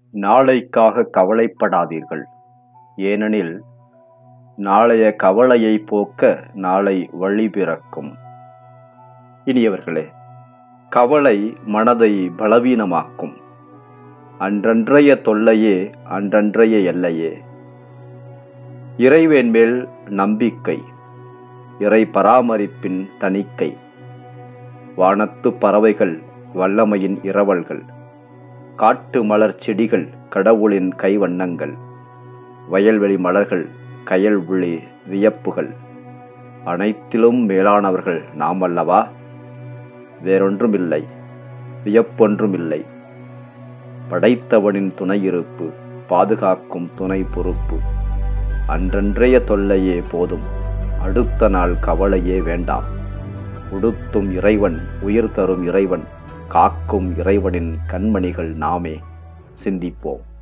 நாளைக்காக கவலைப்படாதீர்கள் ஏனெனில் நாளைய கவலையை போக்க நாளை வழி பிறக்கும் இனியவர்களே கவலை மனதை பலவீனமாக்கும் அன்றன்றைய தொல்லையே அன்றன்றைய எல்லையே இறைவேன் மேல் நம்பிக்கை இறை பராமரிப்பின் தணிக்கை வானத்து பறவைகள் வல்லமையின் இரவல்கள் காட்டு மலர் செடிகள் கடவுளின் கைவண்ணங்கள் வயல்வெளி மலர்கள் கயல் விழி வியப்புகள் அனைத்திலும் மேலானவர்கள் நாம் அல்லவா வேறொன்றுமில்லை வியப்பொன்றுமில்லை படைத்தவனின் துணையிருப்பு பாதுகாக்கும் துணை பொறுப்பு அன்றன்றைய தொல்லையே போதும் அடுத்த நாள் கவலையே வேண்டாம் உடுத்தும் இறைவன் உயிர் தரும் இறைவன் காக்கும் இறைவனின் கண்மணிகள் நாமே சிந்திப்போம்